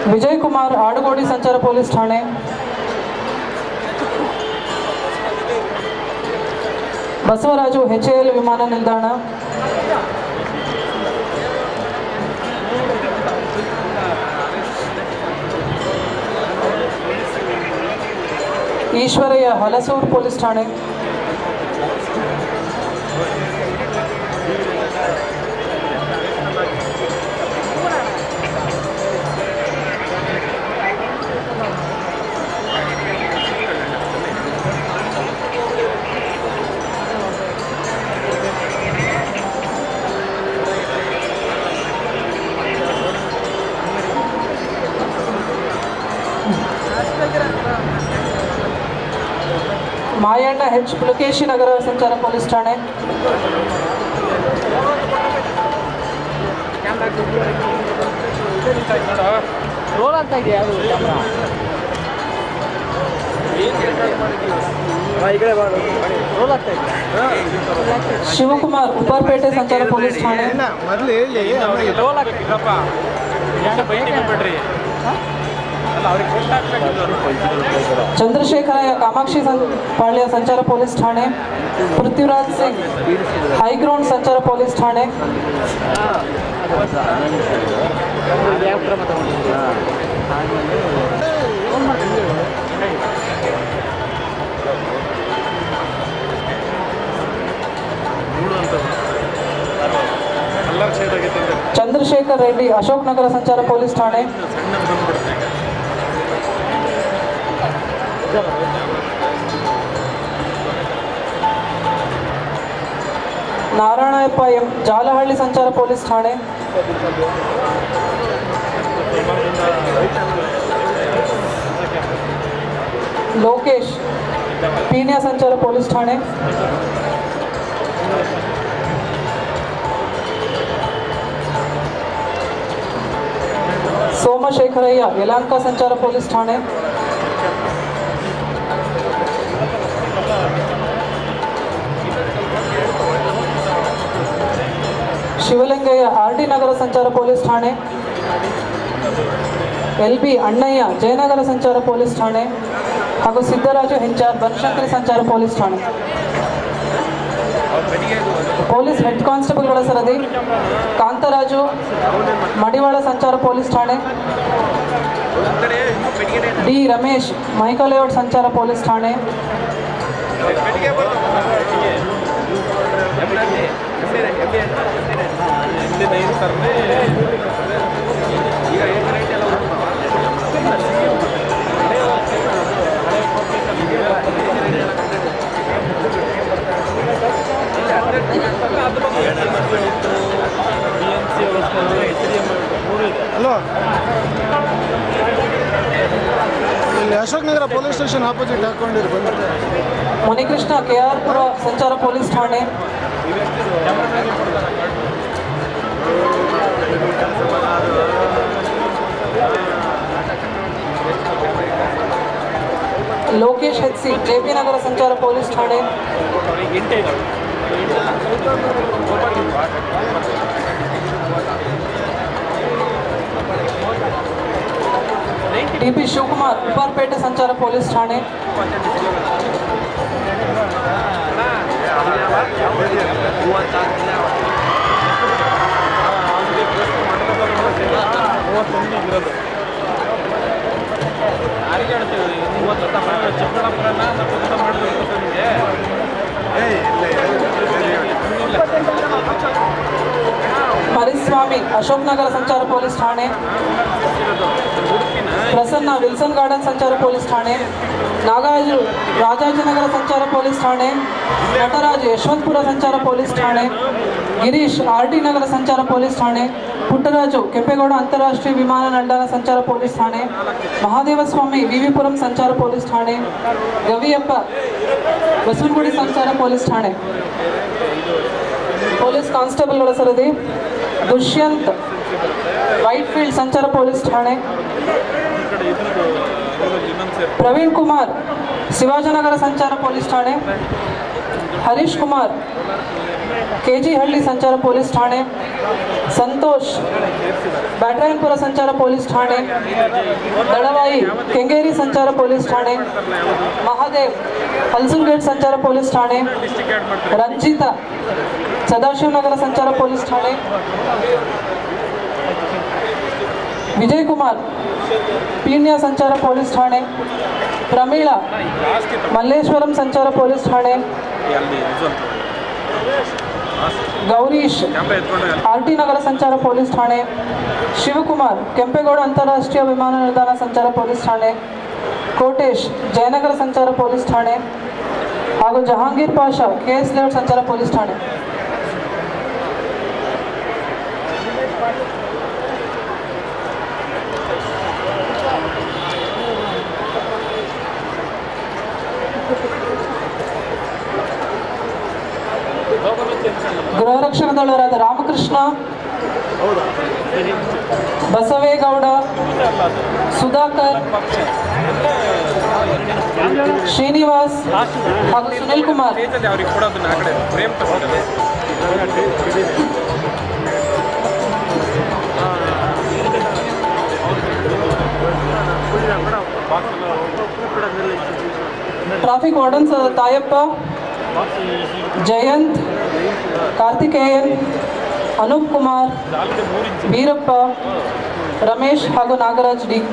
ವಿಜಯ್ ಕುಮಾರ್ ಆಡುಗೋಡಿ ಸಂಚಾರ ಪೊಲೀಸ್ ಠಾಣೆ Basavaraju H L ವಿಮಾನ ನಿಲ್ದಾಣ ಈಶ್ವರಯ್ಯ ಹಲಸೂರು ಪೊಲೀಸ್ ಠಾಣೆ ಮಾಯಣ್ಣ ಹೆಚ್ ಪುಲಕೇಶಿ ನಗರ ಸಂಚಾರ ಪೊಲೀಸ್ ಠಾಣೆ ರೋಲ್ ಆಗ್ತಾ ಇದೆಯಾ ಅದು ಕ್ಯಾಮ್ರಾ ರೋಲ್ ಆಗ್ತಾ ಇದೆಯಾ ಶಿವಕುಮಾರ್ ಉಪ್ಪಾರಪೇಟೆ ಸಂಚಾರ ಪೊಲೀಸ್ ಠಾಣೆ ಮೊದಲು ಹೇಳಿ ಆಮೇಲೆ ರೋಲ್ ಆಗ್ತಿದ್ದಪ್ಪ ಬಿಡ್ರಿ ಚಂದ್ರಶೇಖರಯ್ಯ ಕಾಮಾಕ್ಷಿ ಸಂ- ಪಾಳ್ಯ ಸಂಚಾರ ಪೊಲೀಸ್ ಠಾಣೆ ಪೃಥ್ವಿರಾಜ್ ಸಿಂಗ್ ಹೈಗ್ರೌಂಡ್ ಸಂಚಾರ ಪೊಲೀಸ್ ಠಾಣೆ ಯಾವ ಕ್ರಮ ತಗೊಂಡಿದ್ದೀರಾ ಚಂದ್ರಶೇಖರ್ ರೆಡ್ಡಿ ಅಶೋಕ್ ನಗರ ಸಂಚಾರ ಪೊಲೀಸ್ ಠಾಣೆ ನಾರಾಯಣಪ್ಪ ಎಂ ಜಾಲಹಳ್ಳಿ ಸಂಚಾರ ಪೊಲೀಸ್ ಠಾಣೆ ಲೋಕೇಶ್ ಪೀಣ್ಯ ಸಂಚಾರ ಪೊಲೀಸ್ ಠಾಣೆ ಸೋಮಶೇಖರಯ್ಯ ಯಲಾಂಕ ಸಂಚಾರ ಪೊಲೀಸ್ ಠಾಣೆ ಶಿವಲಿಂಗಯ್ಯ ಆರ್ ಟಿ ನಗರ ಸಂಚಾರ ಪೊಲೀಸ್ ಠಾಣೆ ಎಲ್ ಬಿ ಅಣ್ಣಯ್ಯ ಜಯನಗರ ಸಂಚಾರ ಪೊಲೀಸ್ ಠಾಣೆ ಹಾಗೂ ಸಿದ್ದರಾಜು ಹೆಂಚಾರ್ ಬನಶಂಕರಿ ಸಂಚಾರ ಪೊಲೀಸ್ ಠಾಣೆ ಪೊಲೀಸ್ ಹೆಡ್ ಕಾನ್ಸ್ಟೇಬಲ್ಗಳ ಸರದಿ ಕಾಂತರಾಜು ಮಡಿವಾಳ ಸಂಚಾರ ಪೊಲೀಸ್ ಠಾಣೆ ಡಿ ರಮೇಶ್ ಮೈಕಲೇಔಟ್ ಸಂಚಾರ ಪೊಲೀಸ್ ಠಾಣೆ ಹಲೋ ಇಲ್ಲಿ Ashok Nagar police station opposite ಹಾಕೊಂಡಿರಿ ಬಂದ್ರೆ ಮುನಿಕೃಷ್ಣ ಕೆ ಆರ್ ಪುರ ಸಂಚಾರ ಪೊಲೀಸ್ ಠಾಣೆ Lokesh H C J P Nagar ಸಂಚಾರ ಪೊಲೀಸ್ ಠಾಣೆ ಡಿ ಪಿ ಶಿವಕುಮಾರ್ ಉಪ್ಪಾರಪೇಟೆ ಸಂಚಾರ ಪೊಲೀಸ್ ಠಾಣೆ ಮರಿಸ್ವಾಮಿ ಅಶೋಕ್ ನಗರ ಸಂಚಾರ ಪೊಲೀಸ್ ಠಾಣೆ ಪ್ರಸನ್ನ ವಿಲ್ಸನ್ ಗಾರ್ಡನ್ ಸಂಚಾರ ಪೊಲೀಸ್ ಠಾಣೆ ನಾಗಾಜು ರಾಜಾಜಿನಗರ ಸಂಚಾರ ಪೊಲೀಸ್ ಠಾಣೆ ನಟರಾಜ್ ಯಶವಂತಪುರ ಸಂಚಾರ ಪೊಲೀಸ್ ಠಾಣೆ ಗಿರೀಶ್ ಆರ್ ಟಿ ನಗರ ಸಂಚಾರ ಪೊಲೀಸ್ ಠಾಣೆ ಪುಟ್ಟರಾಜು ಕೆಂಪೇಗೌಡ ಅಂತಾರಾಷ್ಟ್ರೀಯ ವಿಮಾನ ನಿಲ್ದಾಣ ಸಂಚಾರ ಪೊಲೀಸ್ ಠಾಣೆ ಮಹಾದೇವಸ್ವಾಮಿ ವಿವಿಪುರಂ ಸಂಚಾರ ಪೊಲೀಸ್ ಠಾಣೆ ಗವಿಯಪ್ಪ ಬಸವನಗುಡಿ ಸಂಚಾರ ಪೊಲೀಸ್ ಠಾಣೆ ಪೊಲೀಸ್ ಕಾನ್ಸ್ಟೇಬಲ್ಗಳ ಸರದಿ ದುಷ್ಯಂತ್ ವೈಟ್ ಫೀಲ್ಡ್ ಸಂಚಾರ ಪೊಲೀಸ್ ಠಾಣೆ ಪ್ರವೀಣ್ ಕುಮಾರ್ ಶಿವಾಜಿನಗರ ಸಂಚಾರ ಪೊಲೀಸ್ ಠಾಣೆ ಹರೀಶ್ ಕುಮಾರ್ ಕೆಜಿಹಳ್ಳಿ ಸಂಚಾರ ಪೊಲೀಸ್ ಠಾಣೆ ಸಂತೋಷ್ ಬ್ಯಾಟ್ರಾಯನ್ಪುರ ಸಂಚಾರ ಪೊಲೀಸ್ ಠಾಣೆ ದಳವಾಯಿ ಕೆಂಗೇರಿ ಸಂಚಾರ ಪೊಲೀಸ್ ಠಾಣೆ ಮಹಾದೇವ್ ಹಲ್ಸೂರ್ಗೇಟ್ ಸಂಚಾರ ಪೊಲೀಸ್ ಠಾಣೆ ರಂಜಿತಾ ಸದಾಶಿವನಗರ ಸಂಚಾರ ಪೊಲೀಸ್ ಠಾಣೆ ವಿಜಯ್ ಕುಮಾರ್ ಪೀಣ್ಯ ಸಂಚಾರ ಪೊಲೀಸ್ ಠಾಣೆ ಪ್ರಮೀಳಾ ಮಲ್ಲೇಶ್ವರಂ ಸಂಚಾರ ಪೊಲೀಸ್ ಠಾಣೆ ಗೌರೀಶ್ ಆರ್ ಟಿ ನಗರ ಸಂಚಾರ ಪೊಲೀಸ್ ಠಾಣೆ ಶಿವಕುಮಾರ್ ಕೆಂಪೇಗೌಡ ಅಂತಾರಾಷ್ಟ್ರೀಯ ವಿಮಾನ ನಿಲ್ದಾಣ ಸಂಚಾರ ಪೊಲೀಸ್ ಠಾಣೆ ಕೋಟೇಶ್ ಜಯನಗರ ಸಂಚಾರ ಪೊಲೀಸ್ ಠಾಣೆ ಹಾಗೂ Jahangir Pasha K S layout ಸಂಚಾರ ಪೊಲೀಸ್ ಠಾಣೆ ಗೃಹ ರಕ್ಷಕ ದಳರಾದ ರಾಮಕೃಷ್ಣ ಬಸವೇಗೌಡ ಸುಧಾಕರ್ ಶ್ರೀನಿವಾಸ್ ಹಾಗೂ ಸುನಿಲ್ ಕುಮಾರ್ ಅವ್ರಿಗೆ ಕೊಡೋದನ್ನ ಆ ಕಡೆ ಫ್ರೇಮ್ ತಗೊಂಡು ಟ್ರಾಫಿಕ್ ವಾರ್ಡನ್ಸ್ ಆದ ತಾಯಪ್ಪ ಜಯಂತ್ ಕಾರ್ತಿಕೇಯನ್ ಅನೂಪ್ ಕುಮಾರ್ ಬೀರಪ್ಪ ರಮೇಶ್ ಹಾಗೂ ನಾಗರಾಜ್ ಡಿ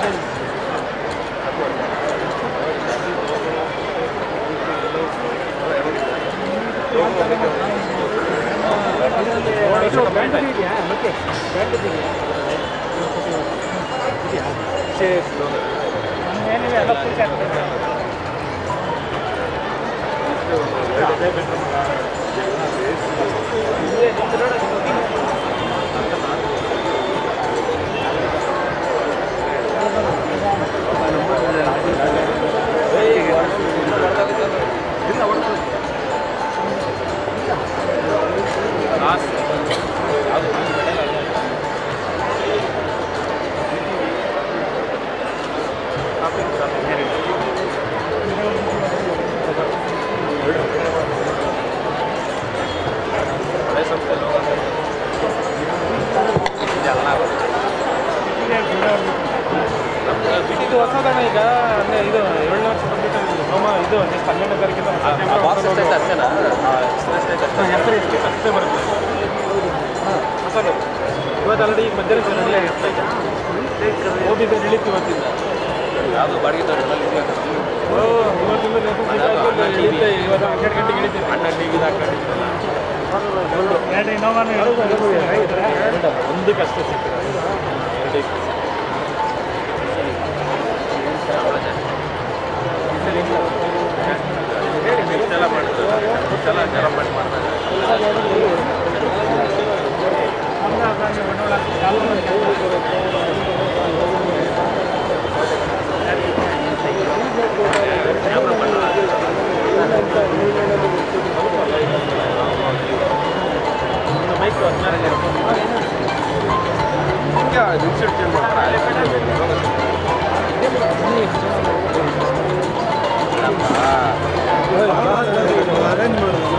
ಇದು ಹೊಸದಣ್ಣ ಈಗ ಅಂದ್ರೆ ಇದು ಏಳನೇ ವರ್ಷ ಕಂಪ್ಲೀಟ್ ಆಗಿದೆ ಹೋಮ ಇದು ನೆಕ್ಸ್ಟ್ ಹನ್ನೆರಡನೇ ತಾರೀಕಿಂದ ಹೆಸರು ಎಷ್ಟು ಅಷ್ಟೇ ಬರುತ್ತೆ ಹೊಸದು ಇವತ್ತು ಆಲ್ರೆಡಿ ಈಗ ಮಧ್ಯಾಹ್ನ ನಡೀಲೇ ಇರ್ತೈತೆ ಹೋಗಿದ್ದು ನಡೀತು ಇವತ್ತಿಂದ ಯಾವುದು ಬಾಡಿಗೆ ಓ ಇವತ್ತಿಂದ ನೆನಪು ಇಳಿತೆ ಇವತ್ತು ಹನ್ನೆರಡು ಗಂಟೆಗೆ ಇಳಿತೀವಿ ಅಣ್ಣ ಟಿವಿದು ಹಾಕೊಂಡಿದ್ದಲ್ಲ ಒಂದು ಕಷ್ಟ ಸಿಕ್ಕಿದೆ ಎರಡಕ್ಕೆ ಇಷ್ಟೆಲ್ಲ ಮಾಡ್ತಾರೆ ಇಷ್ಟೆಲ್ಲ ಜನ ಮಾಡಿ ಮಾಡ್ತಾರೆ ಬೈಕ್ ಇನ್ಸೂರೆನ್ಸ್ ಚೇಂಜ್ ಮಾಡ್ತಾರೆ ಅರೇಂಜ್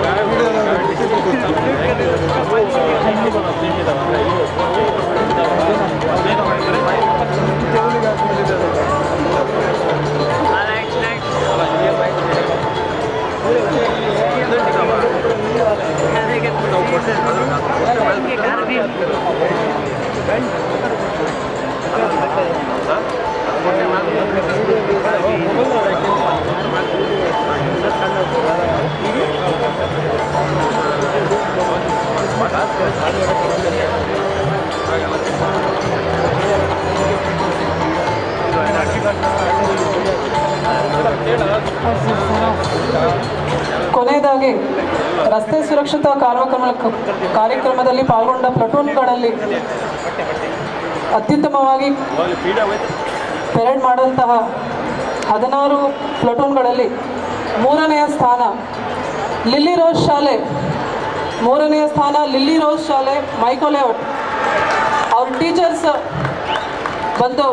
ಕೊನೆಯದಾಗಿ ರಸ್ತೆ ಸುರಕ್ಷತಾ ಕಾರ್ಯಕ್ರಮ ಕಾರ್ಯಕ್ರಮದಲ್ಲಿ ಪಾಲ್ಗೊಂಡ ಪ್ಲಟೂನ್ಗಳಲ್ಲಿ ಅತ್ಯುತ್ತಮವಾಗಿ ಪೆರೇಡ್ ಮಾಡಿದಂತಹ ಹದಿನಾರು ಪ್ಲಟೂನ್ಗಳಲ್ಲಿ ಮೂರನೆಯ ಸ್ಥಾನ ಲಿಲ್ಲಿ ರೋಸ್ ಶಾಲೆ ಮೂರನೆಯ ಸ್ಥಾನ ಲಿಲ್ಲಿ ರೋಸ್ ಶಾಲೆ ಮೈಕೋಲೇಔಟ್ ಅವ್ರ ಟೀಚರ್ಸ್ ಬಂದು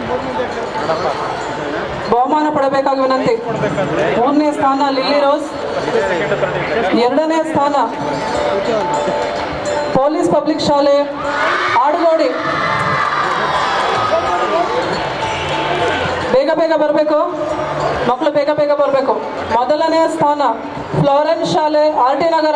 ಬಹುಮಾನ ಪಡಬೇಕಾಗಿ ವಿನಂತಿ ಮೂರನೇ ಸ್ಥಾನ ಲಿಲ್ಲಿ ರೋಸ್ ಸೆಕೆಂಡ್ ಥರ್ಡ್ ಎರಡನೇ ಸ್ಥಾನ ಪೊಲೀಸ್ ಪಬ್ಲಿಕ್ ಶಾಲೆ ಆಡುಗೋಡಿ ಬೇಗ ಬೇಗ ಬರಬೇಕು ಮಕ್ಕಳು ಬೇಗ ಬೇಗ ಬರಬೇಕು ಮೊದಲನೇ ಸ್ಥಾನ ಫ್ಲೋರೆನ್ಸ್ ಶಾಲೆ ಆರ್ ಟಿ ನಗರ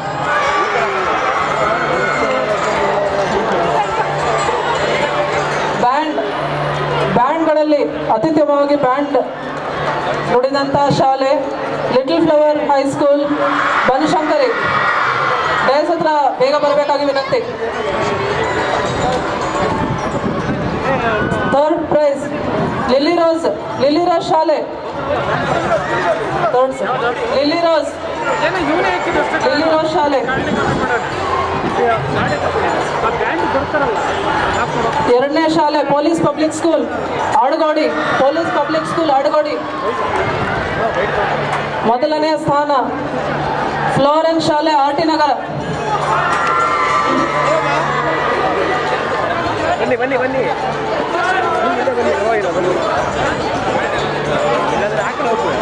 ಬ್ಯಾಂಡ್ ಬ್ಯಾಂಡ್ಗಳಲ್ಲಿ ಅತ್ಯುತ್ತಮವಾಗಿ ಬ್ಯಾಂಡ್ ನುಡಿದಂತಹ ಶಾಲೆ little flower high school Banashankari dais ಹತ್ರ ಬೇಗ ಬರಬೇಕಾಗಿ ವಿನಂತಿ third prize lily rose lily rose ಶಾಲೆ ಥರ್ಡ್ ಲಿಲ್ಲಿ ರೋಸ್ ಏನೋ ಇವನೇ ಹಾಕಿದ್ದು ಅಷ್ಟೇ ಲಿಲ್ಲಿ ರೋಸ್ ಶಾಲೆ ಆ ಬ್ಯಾಂಡ್ ಬರ್ತಾರಲ್ಲ ಎರಡನೇ ಶಾಲೆ police public school Adugodi police public school Adugodi ಮೊದಲನೇ ಸ್ಥಾನ ಫ್ಲೋರೆನ್ಸ್ ಶಾಲೆ ಆರ್ ಟಿ ನಗರ ಬನ್ನಿ ಬನ್ನಿ ಬನ್ನಿ ಮುಂದೆ ಬನ್ನಿ ಪರವಾಗಿಲ್ಲ ಬನ್ನಿ ಇಲ್ಲಾಂದ್ರೆ ಹಾಕಿ ಹೋಗ್ಬೋದು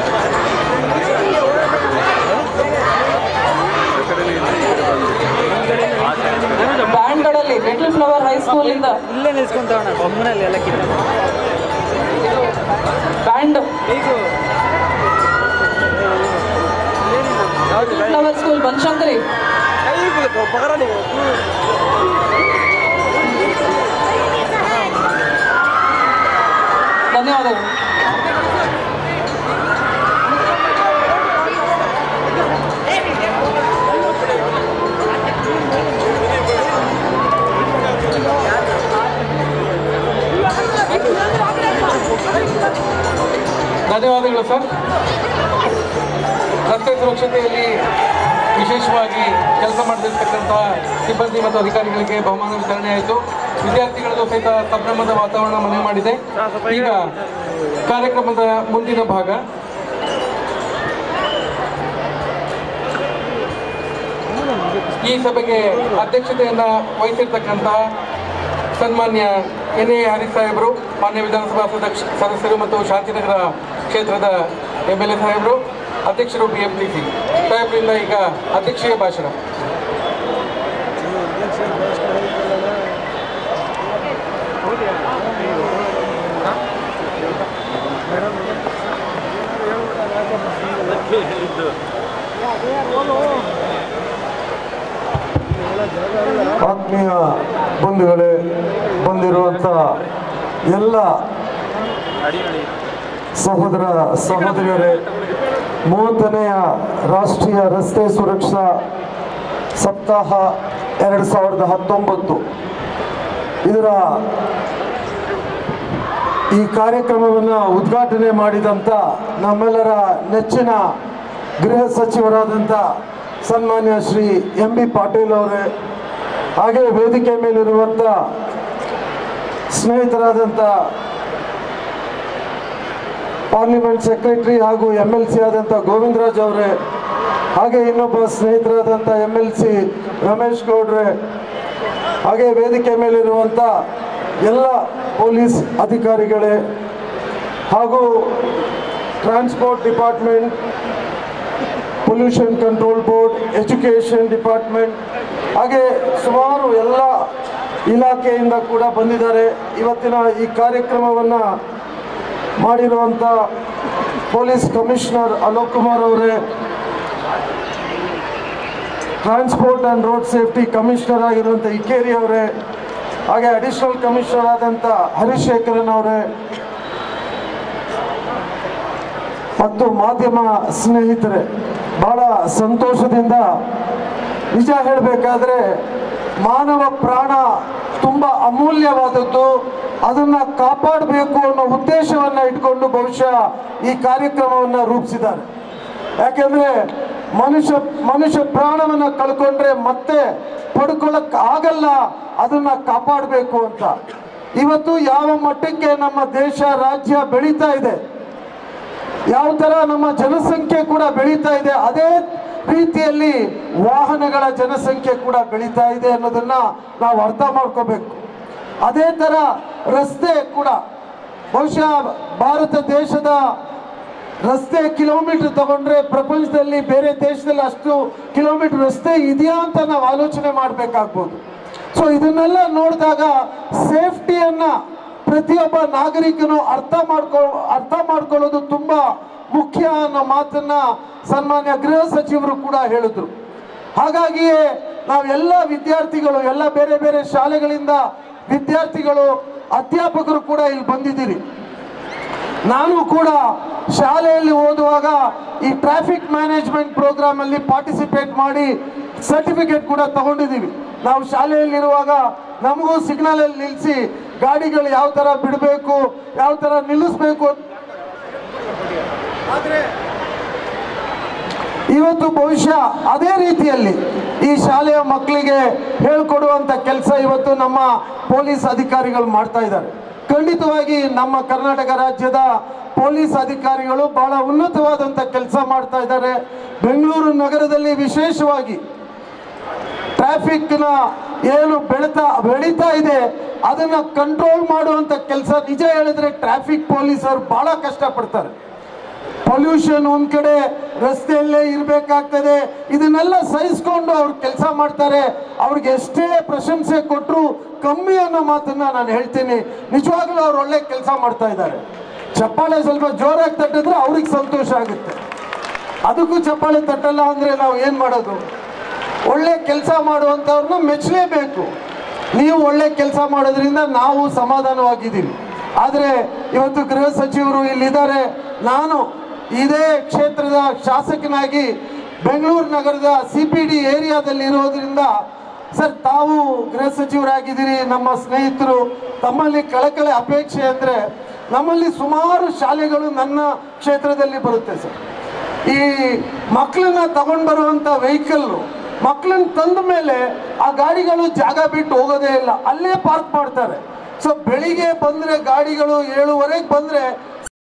ಬ್ಯಾಂಡ್ಗಳಲ್ಲಿ ಲಿಟಲ್ ಫ್ಲವರ್ ಹೈಸ್ಕೂಲ್ ಇಂದ ಇಲ್ಲೇ ನಿಲ್ಸ್ಕೊಂತವಣ ಬೊಮ್ಮನಲ್ಲಿ ಎಲ್ಲ ಕಿತ್ತ ಬ್ಯಾಂಡ್ ಈಗ ಲಿಟಲ್ ಫ್ಲವರ್ ಸ್ಕೂಲ್ ಬನಶಂಕರಿ ಪಗರ ನೀವು ಧನ್ಯವಾದಗಳು ಧನ್ಯವಾದಗಳು ಸರ್ ರಸ್ತೆ ಸುರಕ್ಷತೆಯಲ್ಲಿ ವಿಶೇಷವಾಗಿ ಕೆಲಸ ಮಾಡದಿರ್ತಕ್ಕಂತಹ ಸಿಬ್ಬಂದಿ ಮತ್ತು ಅಧಿಕಾರಿಗಳಿಗೆ ಬಹುಮಾನ ವಿತರಣೆ ಆಯಿತು ವಿದ್ಯಾರ್ಥಿಗಳಲ್ಲೂ ಸಹಿತ ಸಂಭ್ರಮದ ವಾತಾವರಣ ಮನೆ ಮಾಡಿದೆ ಈಗ ಕಾರ್ಯಕ್ರಮದ ಮುಂದಿನ ಭಾಗ ಈ ಸಭೆಗೆ ಅಧ್ಯಕ್ಷತೆಯನ್ನ ವಹಿಸಿರ್ತಕ್ಕಂತಹ ಸನ್ಮಾನ್ಯ ಎನ್ ಎ ಹರೀಶ್ ಸಾಹೇಬರು ಮಾನ್ಯ ವಿಧಾನಸಭಾ ಸದಕ್ಷ ಸದಸ್ಯರು ಮತ್ತು ಶಾಂತಿನಗರ ಕ್ಷೇತ್ರದ ಎಮ್ ಎಲ್ ಎ ಸಾಹೇಬರು ಅಧ್ಯಕ್ಷರು ಬಿ ಎಂ ಟಿ ಸಿ ಸಾಹೇಬರಿಂದ ಈಗ ಅಧ್ಯಕ್ಷೀಯ ಭಾಷಣ ಆತ್ಮೀಯ ಬಂಧುಗಳೇ ಬಂದಿರುವಂಥ ಎಲ್ಲ ಸಹೋದರ ಸಹೋದರಿಯರೇ ಮೂವತ್ತನೆಯ ರಾಷ್ಟ್ರೀಯ ರಸ್ತೆ ಸುರಕ್ಷಾ ಸಪ್ತಾಹ ಎರಡು ಸಾವಿರದ ಹತ್ತೊಂಬತ್ತು ಇದರ ಈ ಕಾರ್ಯಕ್ರಮವನ್ನು ಉದ್ಘಾಟನೆ ಮಾಡಿದಂಥ ನಮ್ಮೆಲ್ಲರ ನೆಚ್ಚಿನ ಗೃಹ ಸಚಿವರಾದಂಥ ಸನ್ಮಾನ್ಯ ಶ್ರೀ ಎಂ ಬಿ ಪಾಟೀಲ್ ಅವರೇ ಹಾಗೆ ವೇದಿಕೆ ಮೇಲಿರುವಂಥ ಸ್ನೇಹಿತರಾದಂಥ ಪಾರ್ಲಿಮೆಂಟ್ ಸೆಕ್ರೆಟರಿ ಹಾಗೂ ಎಮ್ ಎಲ್ ಸಿ ಆದಂಥ ಗೋವಿಂದರಾಜ್ ಅವರೇ ಹಾಗೆ ಇನ್ನೊಬ್ಬ ಸ್ನೇಹಿತರಾದಂಥ ಎಮ್ ಎಲ್ ಸಿ ರಮೇಶ್ ಗೌಡ್ರೆ ಹಾಗೆ ವೇದಿಕೆ ಮೇಲಿರುವಂಥ ಎಲ್ಲ ಪೊಲೀಸ್ ಅಧಿಕಾರಿಗಳೇ ಹಾಗೂ transport department pollution control board education department ಹಾಗೆ ಸುಮಾರು ಎಲ್ಲ ಇಲಾಖೆಯಿಂದ ಕೂಡ ಬಂದಿದ್ದಾರೆ ಇವತ್ತಿನ ಈ ಕಾರ್ಯಕ್ರಮವನ್ನು ಮಾಡಿರುವಂಥ ಪೊಲೀಸ್ ಕಮಿಷನರ್ ಅಲೋಕ್ ಕುಮಾರ್ ಅವರೇ transport and road safety commissioner ಆಗಿರುವಂಥ ಇಕೇರಿ ಅವರೇ ಹಾಗೆ ಅಡಿಷನಲ್ ಕಮಿಷನರ್ ಆದಂಥ ಹರಿಶೇಖರನ್ ಅವರೇ ಮತ್ತು ಮಾಧ್ಯಮ ಸ್ನೇಹಿತರೆ ಬಹಳ ಸಂತೋಷದಿಂದ ನಿಜ ಹೇಳಬೇಕಾದ್ರೆ ಮಾನವ ಪ್ರಾಣ ತುಂಬ ಅಮೂಲ್ಯವಾದದ್ದು ಅದನ್ನ ಕಾಪಾಡಬೇಕು ಅನ್ನೋ ಉದ್ದೇಶವನ್ನ ಇಟ್ಕೊಂಡು ಬಹುಶಃ ಈ ಕಾರ್ಯಕ್ರಮವನ್ನ ರೂಪಿಸಿದ್ದಾರೆ ಯಾಕೆಂದ್ರೆ ಮನುಷ್ಯ ಮನುಷ್ಯ ಪ್ರಾಣವನ್ನ ಕಳ್ಕೊಂಡ್ರೆ ಮತ್ತೆ ಪಡ್ಕೊಳ್ಳಕ್ ಆಗಲ್ಲ ಅದನ್ನ ಕಾಪಾಡಬೇಕು ಅಂತ ಇವತ್ತು ಯಾವ ಮಟ್ಟಕ್ಕೆ ನಮ್ಮ ದೇಶ ರಾಜ್ಯ ಬೆಳೀತಾ ಇದೆ ಯಾವ ತರ ನಮ್ಮ ಜನಸಂಖ್ಯೆ ಕೂಡ ಬೆಳೀತಾ ಇದೆ ಅದೇ ರೀತಿಯಲ್ಲಿ ವಾಹನಗಳ ಜನಸಂಖ್ಯೆ ಕೂಡ ಬೆಳೀತಾ ಇದೆ ಅನ್ನೋದನ್ನ ನಾವು ಅರ್ಥ ಮಾಡ್ಕೋಬೇಕು ಅದೇ ತರ ರಸ್ತೆ ಕೂಡ ಬಹುಶಃ ಭಾರತ ದೇಶದ ರಸ್ತೆ ಕಿಲೋಮೀಟರ್ ತಗೊಂಡ್ರೆ ಪ್ರಪಂಚದಲ್ಲಿ ಬೇರೆ ದೇಶದಲ್ಲಿ ಅಷ್ಟು ಕಿಲೋಮೀಟರ್ ರಸ್ತೆ ಇದೆಯಾ ಅಂತ ನಾವು ಆಲೋಚನೆ ಮಾಡಬೇಕಾಗ್ಬೋದು ಸೊ ಇದನ್ನೆಲ್ಲ ನೋಡಿದಾಗ ಸೇಫ್ಟಿಯನ್ನ ಪ್ರತಿಯೊಬ್ಬ ನಾಗರಿಕನು ಅರ್ಥ ಮಾಡ್ಕೊ ಅರ್ಥ ಮಾಡ್ಕೊಳ್ಳೋದು ತುಂಬಾ ಮುಖ್ಯ ಅನ್ನೋ ಮಾತನ್ನ ಸನ್ಮಾನ್ಯ ಗೃಹ ಸಚಿವರು ಕೂಡ ಹೇಳಿದ್ರು ಹಾಗಾಗಿಯೇ ನಾವೆಲ್ಲ ವಿದ್ಯಾರ್ಥಿಗಳು ಎಲ್ಲ ಬೇರೆ ಬೇರೆ ಶಾಲೆಗಳಿಂದ ವಿದ್ಯಾರ್ಥಿಗಳು ಅಧ್ಯಾಪಕರು ಕೂಡ ಇಲ್ಲಿ ಬಂದಿದ್ದೀರಿ ನಾನು ಕೂಡ ಶಾಲೆಯಲ್ಲಿ ಓದುವಾಗ ಈ ಟ್ರಾಫಿಕ್ ಮ್ಯಾನೇಜ್ಮೆಂಟ್ ಪ್ರೋಗ್ರಾಮ್ ಅಲ್ಲಿ ಪಾರ್ಟಿಸಿಪೇಟ್ ಮಾಡಿ ಸರ್ಟಿಫಿಕೇಟ್ ಕೂಡ ತಗೊಂಡಿದ್ದೀವಿ ನಾವು ಶಾಲೆಯಲ್ಲಿರುವಾಗ ನಮಗೂ ಸಿಗ್ನಲ್ ಅಲ್ಲಿ ನಿಲ್ಲಿಸಿ ಗಾಡಿಗಳು ಯಾವ ತರ ಬಿಡಬೇಕು ಯಾವ ತರ ನಿಲ್ಲಿಸ್ಬೇಕು ಅಂತ ಆದ್ರೆ ಇವತ್ತು ಬಹುಶಃ ಅದೇ ರೀತಿಯಲ್ಲಿ ಈ ಶಾಲೆಯ ಮಕ್ಕಳಿಗೆ ಹೇಳ್ಕೊಡುವಂತ ಕೆಲಸ ಇವತ್ತು ನಮ್ಮ ಪೊಲೀಸ್ ಅಧಿಕಾರಿಗಳು ಮಾಡ್ತಾ ಇದ್ದಾರೆ ಖಂಡಿತವಾಗಿ ನಮ್ಮ ಕರ್ನಾಟಕ ರಾಜ್ಯದ ಪೊಲೀಸ್ ಅಧಿಕಾರಿಗಳು ಬಹಳ ಉನ್ನತವಾದಂತ ಕೆಲಸ ಮಾಡ್ತಾ ಇದ್ದಾರೆ ಬೆಂಗಳೂರು ನಗರದಲ್ಲಿ ವಿಶೇಷವಾಗಿ ಟ್ರಾಫಿಕ್ನ ಏನು ಬೆಳೀತಾ ಬೆಳೀತಾ ಇದೆ ಅದನ್ನ ಕಂಟ್ರೋಲ್ ಮಾಡುವಂತ ಕೆಲಸ ನಿಜ ಹೇಳಿದ್ರೆ ಟ್ರಾಫಿಕ್ ಪೊಲೀಸರು ಬಹಳ ಕಷ್ಟಪಡ್ತಾರೆ ಪೊಲ್ಯೂಷನ್ ಒಂದ್ ಕಡೆ ರಸ್ತೆಯಲ್ಲೇ ಇರಬೇಕಾಗ್ತದೆ ಇದನ್ನೆಲ್ಲ ಸಹಿಸ್ಕೊಂಡು ಅವ್ರು ಕೆಲಸ ಮಾಡ್ತಾರೆ ಅವ್ರಿಗೆ ಎಷ್ಟೇ ಪ್ರಶಂಸೆ ಕೊಟ್ಟರು ಕಮ್ಮಿ ಅನ್ನೋ ಮಾತನ್ನ ನಾನು ಹೇಳ್ತೀನಿ ನಿಜವಾಗ್ಲೂ ಅವ್ರು ಒಳ್ಳೆ ಕೆಲಸ ಮಾಡ್ತಾ ಇದ್ದಾರೆ ಚಪ್ಪಾಳೆ ಸ್ವಲ್ಪ ಜೋರಾಗಿ ತಟ್ಟಿದ್ರೆ ಅವ್ರಿಗೆ ಸಂತೋಷ ಆಗುತ್ತೆ ಅದಕ್ಕೂ ಚಪ್ಪಾಳೆ ತಟ್ಟಲ್ಲ ಅಂದ್ರೆ ನಾವು ಏನ್ ಮಾಡೋದು ಒಳ್ಳೆ ಕೆಲಸ ಮಾಡುವಂಥವ್ರನ್ನ ಮೆಚ್ಚಲೇಬೇಕು ನೀವು ಒಳ್ಳೆ ಕೆಲಸ ಮಾಡೋದ್ರಿಂದ ನಾವು ಸಮಾಧಾನವಾಗಿದ್ದೀವಿ ಆದರೆ ಇವತ್ತು ಗೃಹ ಸಚಿವರು ಇಲ್ಲಿದ್ದಾರೆ ನಾನು ಇದೇ ಕ್ಷೇತ್ರದ ಶಾಸಕನಾಗಿ ಬೆಂಗಳೂರು ನಗರದ ಸಿ ಪಿ ಡಿ ಏರಿಯಾದಲ್ಲಿ ಇರೋದ್ರಿಂದ ಸರ್ ತಾವು ಗೃಹ ಸಚಿವರಾಗಿದ್ದೀರಿ ನಮ್ಮ ಸ್ನೇಹಿತರು ತಮ್ಮಲ್ಲಿ ಕಳಕಳೆ ಅಪೇಕ್ಷೆ ಅಂದರೆ ನಮ್ಮಲ್ಲಿ ಸುಮಾರು ಶಾಲೆಗಳು ನನ್ನ ಕ್ಷೇತ್ರದಲ್ಲಿ ಬರುತ್ತೆ ಸರ್ ಈ ಮಕ್ಕಳನ್ನ ತಗೊಂಡು ಬರುವಂತ ವೆಹಿಕಲ್ ಮಕ್ಕಳನ್ನ ತಂದ ಮೇಲೆ ಆ ಗಾಡಿಗಳು ಜಾಗ ಬಿಟ್ಟು ಹೋಗೋದೇ ಇಲ್ಲ ಅಲ್ಲೇ ಪಾರ್ಕ್ ಮಾಡ್ತಾರೆ ಸೊ ಬೆಳಿಗ್ಗೆ ಬಂದ್ರೆ ಗಾಡಿಗಳು ಏಳುವರೆಗೆ ಬಂದ್ರೆ